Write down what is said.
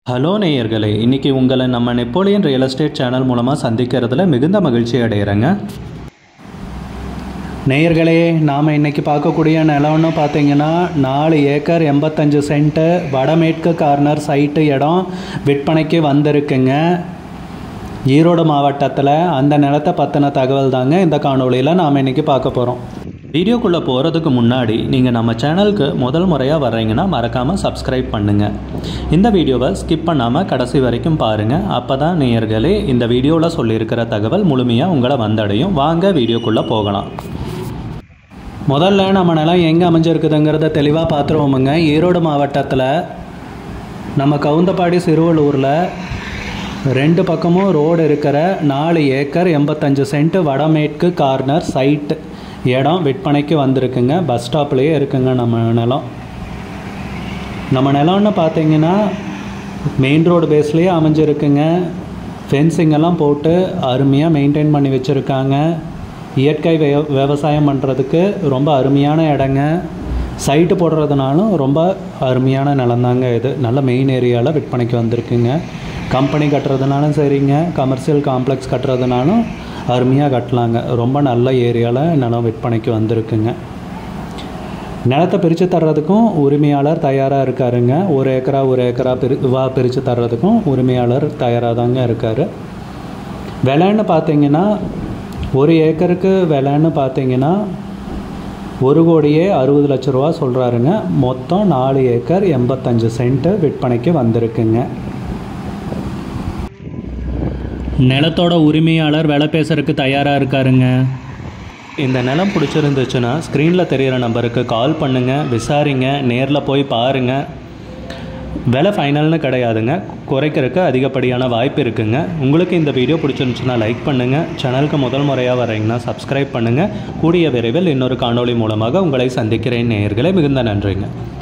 hello நேயர்களே இன்னைக்கு உங்களை நம்ம நெப்போலியன் ரியல் எஸ்டேட் சேனல் மூலமாக சந்திக்கிறதுல மிகுந்த மகிழ்ச்சி அடைகிறேங்க நேயர்களே நாம் இன்னைக்கு பார்க்கக்கூடிய நிலம்னு பார்த்தீங்கன்னா நாலு ஏக்கர் எண்பத்தஞ்சு சென்ட்டு வடமேற்கு கார்னர் சைட்டு இடம் விற்பனைக்கு வந்திருக்குங்க ஈரோடு மாவட்டத்தில் அந்த நிலத்தை பற்றின தகவல் தாங்க இந்த காணொளியில் நாம் இன்னைக்கு பார்க்க போகிறோம் வீடியோக்குள்ளே போகிறதுக்கு முன்னாடி நீங்கள் நம்ம சேனலுக்கு முதல் முறையாக வர்றீங்கன்னா மறக்காமல் சப்ஸ்கிரைப் பண்ணுங்கள் இந்த வீடியோவை ஸ்கிப் பண்ணாமல் கடைசி வரைக்கும் பாருங்கள் அப்போ தான் நேயர்களே இந்த வீடியோவில் சொல்லியிருக்கிற தகவல் முழுமையாக உங்களை வந்தடையும் வாங்க வீடியோக்குள்ளே போகலாம் முதல்ல நம்ம நிலம் எங்கே அமைஞ்சிருக்குதுங்கிறத தெளிவாக பார்த்துருவோமுங்க ஈரோடு மாவட்டத்தில் நம்ம கவுந்தப்பாடி சிறுவலூரில் ரெண்டு பக்கமும் ரோடு இருக்கிற நாலு ஏக்கர் எண்பத்தஞ்சு சென்ட் வடமேற்கு கார்னர் சைட் இடம் விற்பனைக்கு வந்திருக்குங்க பஸ் ஸ்டாப்லேயே இருக்குங்க நம்ம நிலம் நம்ம நிலம்னு பார்த்தீங்கன்னா மெயின் ரோடு பேஸ்லேயே அமைஞ்சிருக்குங்க ஃபென்சிங் எல்லாம் போட்டு அருமையாக மெயின்டைன் பண்ணி வச்சுருக்காங்க இயற்கை விவ விவசாயம் பண்ணுறதுக்கு ரொம்ப அருமையான இடங்க சைட்டு போடுறதுனாலும் ரொம்ப அருமையான நிலந்தாங்க இது நல்ல மெயின் ஏரியாவில் விற்பனைக்கு வந்திருக்குங்க கம்பெனி கட்டுறதுனாலும் சரிங்க கமர்ஷியல் காம்ப்ளெக்ஸ் கட்டுறதுனாலும் அருமையாக கட்டலாங்க ரொம்ப நல்ல ஏரியாவில் நிலம் விற்பனைக்கு வந்திருக்குங்க நிலத்தை பிரித்து தர்றதுக்கும் உரிமையாளர் தயாராக இருக்காருங்க ஒரு ஏக்கரா ஒரு ஏக்கரா பிரி வா பிரித்து தர்றதுக்கும் உரிமையாளர் தயாராக தாங்க இருக்கார் விலைன்னு பார்த்தீங்கன்னா ஒரு ஏக்கருக்கு விலைன்னு பார்த்தீங்கன்னா ஒரு கோடியே அறுபது லட்ச ரூபா சொல்கிறாருங்க மொத்தம் நாலு ஏக்கர் எண்பத்தஞ்சு சென்ட்டு விற்பனைக்கு வந்திருக்குங்க நிலத்தோட உரிமையாளர் விலை பேசுறதுக்கு தயாராக இருக்காருங்க இந்த நிலம் பிடிச்சிருந்துச்சுன்னா ஸ்க்ரீனில் தெரிகிற நம்பருக்கு கால் பண்ணுங்கள் விசாரிங்க நேரில் போய் பாருங்கள் விலை ஃபைனல்னு கிடையாதுங்க குறைக்கிறதுக்கு அதிகப்படியான வாய்ப்பு இருக்குங்க உங்களுக்கு இந்த வீடியோ பிடிச்சிருந்துச்சுன்னா லைக் பண்ணுங்கள் சேனலுக்கு முதல் முறையாக வரீங்கன்னா சப்ஸ்கிரைப் பண்ணுங்கள் கூடிய விரைவில் இன்னொரு காணொளி மூலமாக உங்களை சந்திக்கிறேன் நேயர்களே மிகுந்த நன்றிங்க